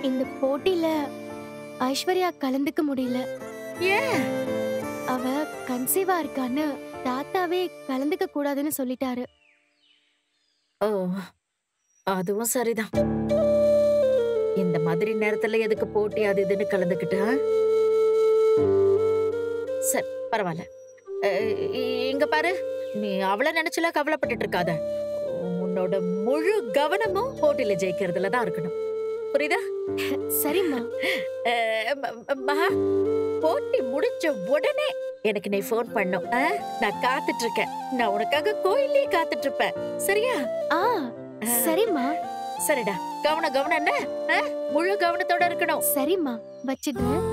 இந்த போட்டியில ஐஸ்வர்யா கலந்துக்க முடியல ஏன் அவ கன்சீவா இருக்கான்னு தாத்தாவே கலந்துக்க கூடாதுன்னு சொல்லிட்டாரு ஓ அதுவும் சரிதான் இந்த மாதிரி நேரத்துல எதுக்கு போட்டி அது இதுன்னு கலந்துக்கிட்டு ஆ? சரி பரவாயில்ல அஹ், இ- இங்க பாரு நீ அவள நினைச்சுல கவலைப்பட்டுட்டு இருக்காத உன்னோட முழு கவனமும் போட்டியில ஜெயிக்கிறதுல தான் இருக்கணும் புரியுதா சரிம்மா அஹ், ம- ம- மகா போட்டி முடிஞ்ச உடனே எனக்கு நீ ஃபோன் பண்ணும் ஆ? நான் காத்துட்டு இருக்கேன் நான் உனக்காக கோயிலே காத்துட்டு இருப்பேன் சரியா ஆ சரிம்மா சரிடா கவனம் கவனம் என்ன ஆ? முழு கவனத்தோட இருக்கணும் சரிம்மா வச்சிடுறேன்